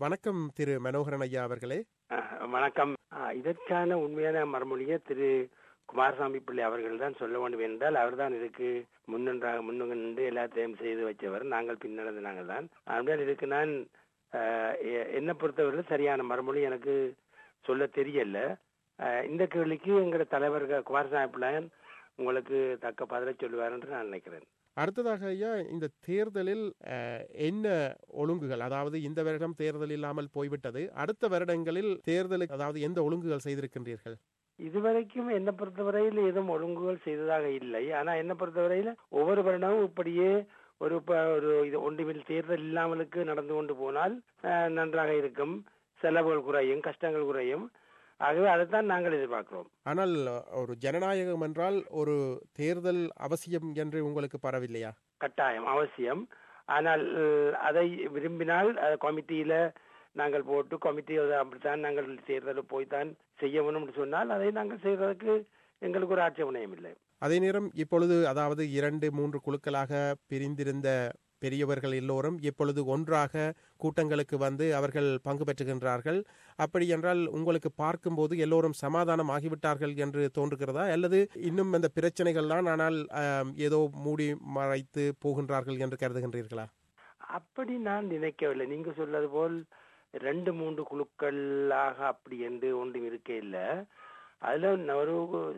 வணக்கம் திரு மனோகரன் ஐயா அவர்களே அஹ், வணக்கம் அஹ், இதற்கான உண்மையான மறுமொழியை திரு குமாரசாமி பிள்ளை அவர்கள் தான் சொல்ல வேண்டும் என்றால் அவர்தான் இதுக்கு முன்னன்றாக முன்னின்று எல்லாத்தையும் செய்து வச்சவர் நாங்கள் பின்னடைந்து நாங்கள் தான் ஆனால் இதுக்கு நான் அஹ், எ- என்னை பொறுத்தவரையில் சரியான மறுமொழி எனக்கு சொல்ல தெரியல அஹ், இந்த கேள்விக்கு எங்களோட தலைவர் க- குமாரசாமி பிள்ளையன் உங்களுக்கு தக்க பதிலை சொல்லுவார் என்று நான் நினைக்கிறேன் அடுத்ததாக ஐயா இந்த தேர்தலில் அஹ், என்ன ஒழுங்குகள் அதாவது இந்த வருடம் தேர்தல் இல்லாமல் போய்விட்டது அடுத்த வருடங்களில் தேர்தலுக்கு அதாவது எந்த ஒழுங்குகள் செய்திருக்கின்றீர்கள் இதுவரைக்கும் என்னை பொறுத்தவரையில் எதுவும் ஒழுங்குகள் செய்ததாக இல்லை ஆனா என்னை பொறுத்தவரையில் ஒவ்வொரு வருடமும் இப்படியே ஒரு ப- ஒரு இது ஒன்றுமில் தேர்தல் இல்லாமலுக்கு நடந்து கொண்டு போனால் அஹ், நன்றாக இருக்கும் செலவுகள் குறையும் கஷ்டங்கள் குறையும் ஆகவே அதைத்தான் நாங்கள் எதிர்பார்க்கிறோம் ஆனால் ஒரு ஜனநாயகம் என்றால் ஒரு தேர்தல் அவசியம் என்று உங்களுக்கு பரவில்லையா கட்டாயம் அவசியம் ஆனால் அஹ், அதை விரும்பினால் அஹ், கமிட்டியில நாங்கள் போட்டு கமிட்டி அதை அப்படித்தான் நாங்கள் தேர்தலில் போய்த்தான் செய்ய வேணும்னு சொன்னால் அதை நாங்கள் செய்வதற்கு எங்களுக்கு ஒரு ஆட்சேபனையும் இல்லை அதே நேரம் இப்பொழுது அதாவது இரண்டு மூன்று குழுக்களாக பிரிந்திருந்த பெரியவர்கள் எல்லோரும் இப்பொழுது ஒன்றாக கூட்டங்களுக்கு வந்து அவர்கள் பங்கு பெற்றுகின்றார்கள் அப்படி என்றால் உங்களுக்கு பார்க்கும்போது எல்லோரும் சமாதானம் ஆகிவிட்டார்கள் என்று தோன்றுகிறதா அல்லது இன்னும் அந்த பிரச்சனைகள் தான் ஆனால் ஆம், ஏதோ மூடி மறைத்து போகின்றார்கள் என்று கருதுகின்றீர்களா அப்படி நான் நினைக்கவில்லை நீங்க சொல்றது போல் ரெண்டு மூன்று குழுக்களாக அப்படி என்று ஒன்றும் இருக்க இல்ல அதுல ந- ஒரு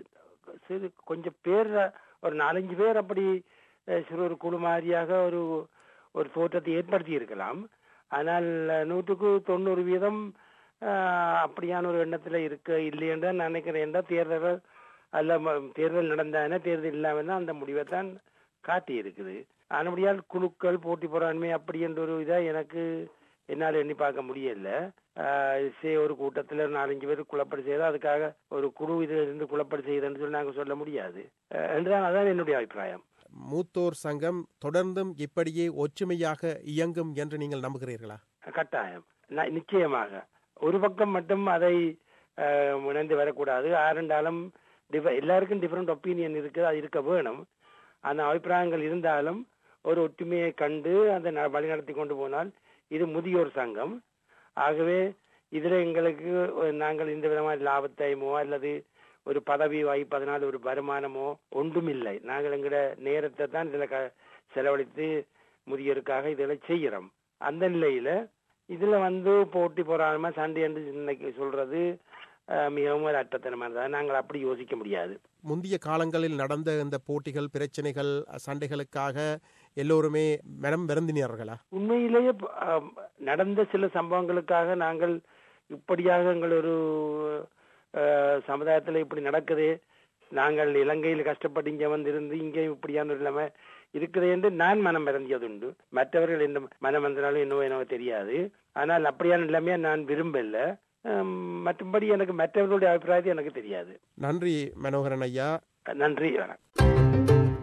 சிறு கொஞ்சம் பேர் ஒரு நாலஞ்சு பேர் அப்படி அஹ், சிறு ஒரு குழு மாதிரியாக ஒரு ஒரு தோற்றத்தை ஏற்படுத்தி இருக்கலாம் ஆனால் அஹ், நூற்றுக்கு தொண்ணூறு வீதம் அஹ், அப்படியான ஒரு எண்ணத்துல இருக்க இல்லை என்று நான் நினைக்கிறேன் என்றால் தேர்தல் அல்ல ம- தேர்தல் நடந்தானே தேர்தல் இல்லாமல் தான் அந்த முடிவை தான் காட்டி இருக்குது ஆனபடியால் குழுக்கள் போட்டி போறாண்மை அப்படி என்ற ஒரு இதை எனக்கு என்னால் எண்ணி பார்க்க முடியல ஆஹ் சே ஒரு கூட்டத்துல நாலஞ்சு பேர் குழப்படி செய்தால் அதுக்காக ஒரு குழு இதுல இருந்து குழப்படி செய்யுதுன்னு சொல்லி நாங்க சொல்ல முடியாது ஆஹ் என்றுதான் அதான் என்னுடைய அபிப்பிராயம் மூத்தோர் சங்கம் தொடர்ந்தும் இப்படியே ஒற்றுமையாக இயங்கும் என்று நீங்கள் நம்புகிறீர்களா கட்டாயம் ந- நிச்சயமாக ஒரு பக்கம் மட்டும் அதை ஆஹ், இணைந்து வரக்கூடாது ஆரண்டாலும் டிஃப எல்லாருக்கும் டிஃபரெண்ட் ஒப்பீனியன் இருக்கு அது இருக்க வேணும் அந்த அபிப்பிராயங்கள் இருந்தாலும் ஒரு ஒற்றுமையை கண்டு அதை ந- வழிநடத்தி கொண்டு போனால் இது முதியோர் சங்கம் ஆகவே இதுல எங்களுக்கு ஒரு- நாங்கள் இந்த விதமான லாபத்தையுமோ அல்லது ஒரு பதவி வாய்ப்பதனால் ஒரு வருமானமோ ஒன்றும் இல்லை நாங்கள் எங்களோட நேரத்தை தான் இதுல க- செலவழித்து முதியோருக்காக இதெல்லாம் செய்கிறோம் அந்த நிலையில இதுல வந்து போட்டி போறாம சண்டை என்று இன்னைக்கு சொல்றது அஹ், மிகவும் ஒரு அட்டத்தனமானதா நாங்கள் அப்படி யோசிக்க முடியாது முந்தைய காலங்களில் நடந்த இந்த போட்டிகள் பிரச்சனைகள் சண்டைகளுக்காக எல்லோருமே மனம் வருந்தினார்களா உண்மையிலேயே ப- ஆம், நடந்த சில சம்பவங்களுக்காக நாங்கள் இப்படியாக எங்கள் ஒரு அஹ், சமுதாயத்துல இப்படி நடக்குது நாங்கள் இலங்கையில் கஷ்டப்பட்டு இங்க வந்திருந்து இங்கே இப்படியான ஒரு நிலைமை இருக்குது என்று நான் மனம் இறந்தியது உண்டு மற்றவர்கள் என்ன மனம் வந்தாலும் என்னவோ என்னவோ தெரியாது ஆனால் அப்படியான நிலைமையை நான் விரும்பல ஆம், மற்றபடி எனக்கு மற்றவர்களுடைய அபிப்பிராயத்தை எனக்கு தெரியாது நன்றி மனோகரன் ஐயா நன்றி வணக்கம்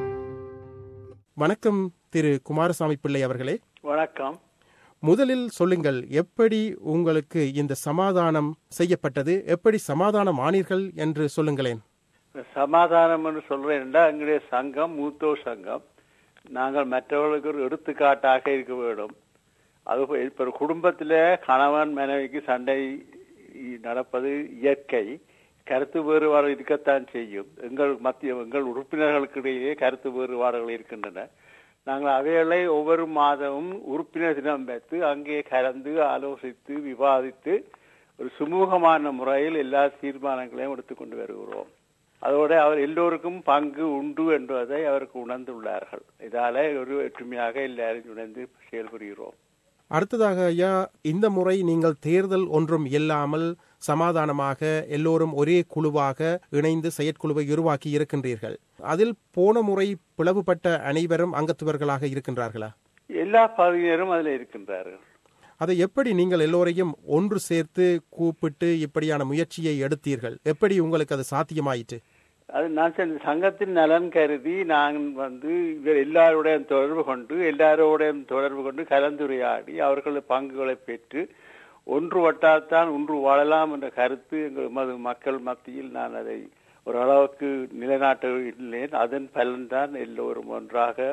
வணக்கம் திரு குமாரசாமி பிள்ளை அவர்களே வணக்கம் முதலில் சொல்லுங்கள் எப்படி உங்களுக்கு இந்த சமாதானம் செய்யப்பட்டது எப்படி சமாதானம் ஆனீர்கள் என்று சொல்லுங்களேன் சமாதானம் என்று சொல்றேன்டா எங்களுடைய சங்கம் மூத்தோர் சங்கம் நாங்கள் மற்றவர்களுக்கு ஒரு எடுத்துக்காட்டாக இருக்க வேண்டும் அது இப்ப ஒரு குடும்பத்திலே கணவன் மனைவிக்கு சண்டை நடப்பது இயற்கை கருத்து வேறுபாடு இருக்கத்தான் செய்யும் எங்கள் மத்திய எங்கள் உறுப்பினர்களுக்கிடையே கருத்து வேறுபாடுகள் இருக்கின்றன நாங்கள் அவைகளை ஒவ்வொரு மாதமும் உறுப்பினர் தினம் வைத்து அங்கே கலந்து ஆலோசித்து விவாதித்து ஒரு சுமூகமான முறையில் எல்லா தீர்மானங்களையும் எடுத்துக்கொண்டு வருகிறோம் அதோட அவர் எல்லோருக்கும் பங்கு உண்டு என்பதை அவருக்கு உணர்ந்துள்ளார்கள் இதால ஒரு ஒற்றுமையாக எல்லாரும் இணைந்து செயல்புரிகிறோம் அடுத்ததாக ஐயா இந்த முறை நீங்கள் தேர்தல் ஒன்றும் இல்லாமல் சமாதானமாக எல்லோரும் ஒரே குழுவாக இணைந்து செயற்குழுவை உருவாக்கி இருக்கின்றீர்கள் அதில் போன முறை பிளவுபட்ட அனைவரும் அங்கத்துவர்களாக இருக்கின்றார்களா எல்லா பகுதியினரும் அதில் இருக்கின்றார்கள் அதை எப்படி நீங்கள் எல்லோரையும் ஒன்று சேர்த்து கூப்பிட்டு இப்படியான முயற்சியை எடுத்தீர்கள் எப்படி உங்களுக்கு அது சாத்தியமாயிற்று அது நான் சொன்ன சங்கத்தின் நலன் கருதி நான் வந்து இவர் எல்லாரோடையும் தொடர்பு கொண்டு எல்லாரோடையும் தொடர்பு கொண்டு கலந்துரையாடி அவர்கள் பங்குகளை பெற்று ஒன்று வட்டால்தான் ஒன்று வாழலாம் என்ற கருத்து எங்கள் மது மக்கள் மத்தியில் நான் அதை ஓரளவுக்கு நிலைநாட்டவில்லை அதன் பலன்தான் எல்லோரும் ஒன்றாக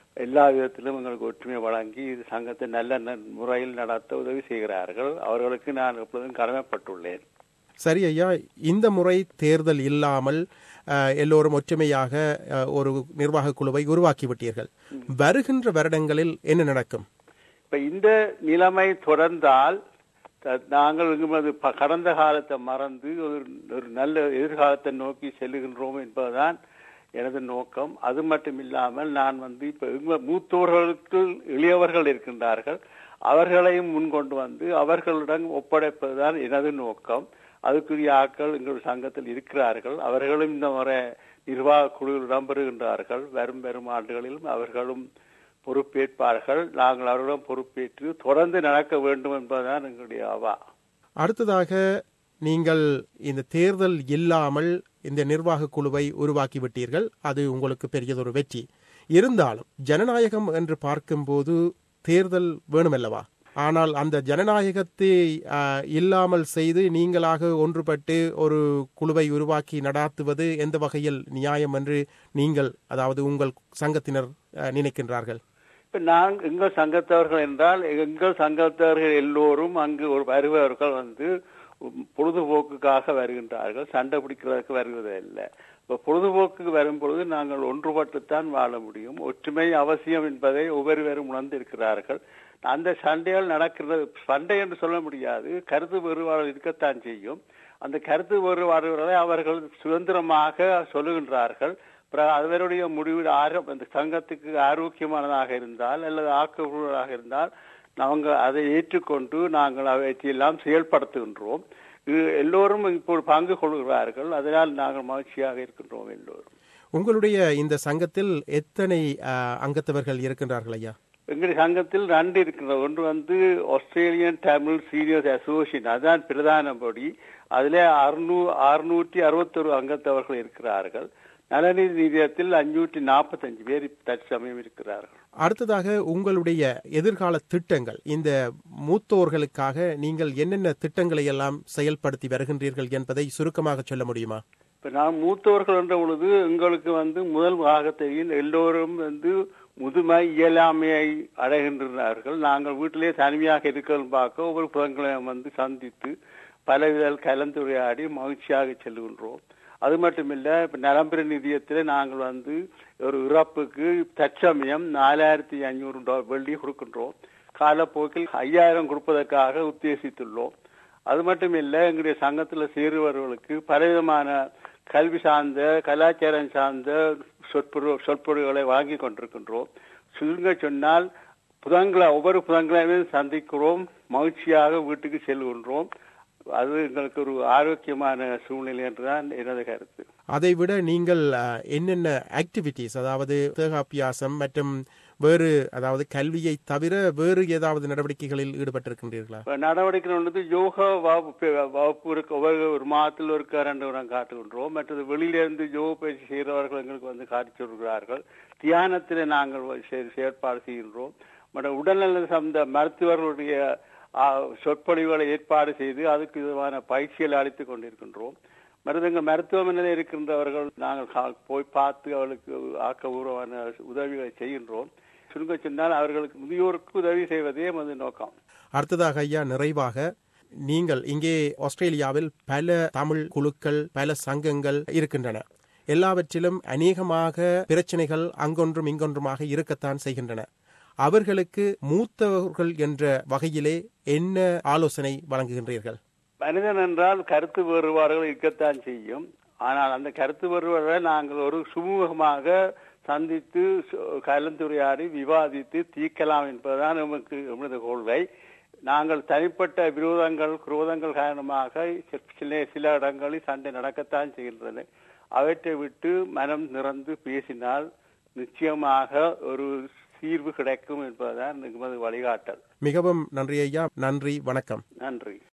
எல்லா விதத்திலும் எங்களுக்கு ஒற்றுமை வழங்கி இது சங்கத்தை நல்ல ந- முறையில் நடத்த உதவி செய்கிறார்கள் அவர்களுக்கு நான் எப்பொழுதும் கடமைப்பட்டுள்ளேன் சரி ஐயா இந்த முறை தேர்தல் இல்லாமல் அஹ், எல்லோரும் ஒற்றுமையாக அஹ், ஒரு நிர்வாக குழுவை உருவாக்கிவிட்டீர்கள் வருகின்ற வருடங்களில் என்ன நடக்கும் இப்ப இந்த நிலைமை தொடர்ந்தால் த- நாங்கள் எங்குமது ப- கடந்த காலத்தை மறந்து ஒரு ஒரு நல்ல எதிர்காலத்தை நோக்கி செல்லுகின்றோம் என்பதுதான் எனது நோக்கம் அது மட்டும் இல்லாமல் நான் வந்து இப்ப எங்க மூத்தோர்களுக்கு இளையவர்கள் இருக்கின்றார்கள் அவர்களையும் முன்கொண்டு வந்து அவர்களிடம் ஒப்படைப்பதுதான் எனது நோக்கம் அதுக்குரிய ஆட்கள் எங்கள் சங்கத்தில் இருக்கிறார்கள் அவர்களும் இந்த முறை நிர்வாக குழுவில் இடம்பெறுகின்றார்கள் வரும் வரும் ஆண்டுகளிலும் அவர்களும் பொறுப்பேற்பார்கள் நாங்கள் அவர்களிடம் பொறுப்பேற்று தொடர்ந்து நடக்க வேண்டும் என்பதுதான் எங்களுடைய அவா அடுத்ததாக நீங்கள் இந்த தேர்தல் இல்லாமல் இந்த நிர்வாக குழுவை உருவாக்கி விட்டீர்கள் அது உங்களுக்கு பெரியதொரு வெற்றி இருந்தாலும் ஜனநாயகம் என்று பார்க்கும்போது தேர்தல் வேணுமல்லவா ஆனால் அந்த ஜனநாயகத்தை ஆஹ், இல்லாமல் செய்து நீங்களாக ஒன்றுபட்டு ஒரு குழுவை உருவாக்கி நடாத்துவது எந்த வகையில் நியாயம் என்று நீங்கள் அதாவது உங்கள் சங்கத்தினர் ஆஹ், நினைக்கின்றார்கள் இப்ப நான் எங்கள் சங்கத்தவர்கள் என்றால் எங்கள் சங்கத்தவர்கள் எல்லோரும் அங்கு ஒரு வருபவர்கள் வந்து பொழுதுபோக்குக்காக வருகின்றார்கள் சண்டை பிடிக்கிறதுக்கு வருவதில்லை இப்ப பொழுதுபோக்குக்கு வரும் பொழுது நாங்கள் ஒன்றுபட்டுத்தான் வாழ முடியும் ஒற்றுமை அவசியம் என்பதை ஒவ்வொருவரும் உணர்ந்திருக்கிறார்கள் அந்த சண்டைகள் நடக்கிறது சண்டை என்று சொல்ல முடியாது கருத்து வேறுபாடு இருக்கத்தான் செய்யும் அந்த கருத்து வேறுபாடுகளை அவர்கள் சுதந்திரமாக சொல்லுகின்றார்கள் பிறகு அவருடைய முடிவு ஆரோ அந்த சங்கத்துக்கு ஆரோக்கியமானதாக இருந்தால் அல்லது ஆக்கப்படுவதாக இருந்தால் நாங்கள் அதை ஏற்றுக்கொண்டு நாங்கள் அவற்றையெல்லாம் செயல்படுத்துகின்றோம் இது எல்லோரும் இப்போ பங்கு கொள்கிறார்கள் அதனால் நாங்கள் மகிழ்ச்சியாக இருக்கின்றோம் எல்லோரும் உங்களுடைய இந்த சங்கத்தில் எத்தனை ஆஹ், அங்கத்தவர்கள் இருக்கின்றார்கள் ஐயா எங்களுடைய சங்கத்தில் ரெண்டு இருக்கின்றது ஒன்று வந்து ஆஸ்திரேலியன் தமிழ் சீனியர்ஸ் அசோசியேஷன் அதுதான் பிரதானபடி அதிலே அறுநூ அறுநூற்றி அறுபத்தொரு அங்கத்தவர்கள் இருக்கிறார்கள் நலநீதி நிதியத்தில் அஞ்சூற்றி நாற்பத்தஞ்சு பேர் தற்சமயம் இருக்கிறார்கள் அடுத்ததாக உங்களுடைய எதிர்கால திட்டங்கள் இந்த மூத்தோர்களுக்காக நீங்கள் என்னென்ன திட்டங்களை எல்லாம் செயல்படுத்தி வருகின்றீர்கள் என்பதை சுருக்கமாக சொல்ல முடியுமா இப்ப நான் மூத்தவர்கள் என்ற பொழுது எங்களுக்கு வந்து முதல் பாகத்தையில் எல்லோரும் வந்து முதுமை இயலாமையை அடைகின்றனர் நாங்கள் வீட்டிலே தனிமையாக இருக்கிறோம் பார்க்க ஒவ்வொரு புதன்களையும் வந்து சந்தித்து பலவித கலந்துரையாடி மகிழ்ச்சியாக செல்கின்றோம் அது மட்டுமில்ல இப்ப நலம்பெற நிதியத்தில் நாங்கள் வந்து ஒரு இறப்புக்கு தற்சமயம் நாலாயிரத்தி ஐநூறு டா- வெள்ளி கொடுக்கின்றோம் காலப்போக்கில் ஐயாயிரம் கொடுப்பதற்காக உத்தேசித்துள்ளோம் அது மட்டும் இல்ல எங்களுடைய சங்கத்துல சேருபவர்களுக்கு பலவிதமான கல்வி சார்ந்த கலாச்சாரம் சார்ந்த சொற்பொரு சொற்பொழிவுகளை வாங்கி கொண்டிருக்கின்றோம் சுருங்க சொன்னால் புதன்களை ஒவ்வொரு புதன்களையும் சந்திக்கிறோம் மகிழ்ச்சியாக வீட்டுக்கு செல்கின்றோம் அது எங்களுக்கு ஒரு ஆரோக்கியமான சூழ்நிலை என்றுதான் எனது கருத்து அதைவிட நீங்கள் அஹ், என்னென்ன ஆக்டிவிட்டீஸ் அதாவது தேகாபியாசம் மற்றும் வேறு அதாவது கல்வியை தவிர வேறு ஏதாவது நடவடிக்கைகளில் ஈடுபட்டிருக்கின்றீர்களா இப்ப நடவடிக்கை வந்து யோகா வகுப்பு வகுப்பு இருக்கு ஒவ்வொரு ஒரு மாதத்தில் ஒரு ரெண்டு வாரம் காட்டுகின்றோம் மற்றது வெளியிலிருந்து யோக பயிற்சி செய்கிறவர்கள் எங்களுக்கு வந்து காட்டி சொல்கிறார்கள் தியானத்தில் நாங்கள் செ- செயற்பாடு செய்கின்றோம் மற்ற உடல்நல சார்ந்த மருத்துவர்களுடைய ஆ, சொற்பொழிவுகளை ஏற்பாடு செய்து அதுக்கு விதமான பயிற்சிகளை அளித்துக் கொண்டிருக்கின்றோம் மருதங்க மருத்துவமனையில் இருக்கின்றவர்கள் நாங்கள் கா- போய் பார்த்து அவர்களுக்கு ஆக்கபூர்வமான உதவிகளை செய்கின்றோம் சுருங்க சொன்னால் அவர்களுக்கு முதியோருக்கு உதவி செய்வதே எமது நோக்கம் அடுத்ததாக ஐயா நிறைவாக நீங்கள் இங்கே ஆஸ்திரேலியாவில் பல தமிழ் குழுக்கள் பல சங்கங்கள் இருக்கின்றன எல்லாவற்றிலும் அநேகமாக பிரச்சனைகள் அங்கொன்றும் இங்கொன்றுமாக இருக்கத்தான் செய்கின்றன அவர்களுக்கு மூத்தவர்கள் என்ற வகையிலே என்ன ஆலோசனை வழங்குகின்றீர்கள் மனிதன் என்றால் கருத்து வேறுபாடுகள் இருக்கத்தான் செய்யும் ஆனால் அந்த கருத்து வேறுபாடுகளை நாங்கள் ஒரு சுமூகமாக சந்தித்து சு- கலந்துரையாடி விவாதித்து தீர்க்கலாம் என்பதுதான் நமக்கு எமது கொள்கை நாங்கள் தனிப்பட்ட விரோதங்கள் குரோதங்கள் காரணமாக சி- சில சில இடங்களில் சண்டை நடக்கத்தான் செய்கின்றன அவற்றை விட்டு மனம் நிறந்து பேசினால் நிச்சயமாக ஒரு தீர்வு கிடைக்கும் என்பதுதான் எமது வழிகாட்டல் மிகவும் நன்றி ஐயா நன்றி வணக்கம் நன்றி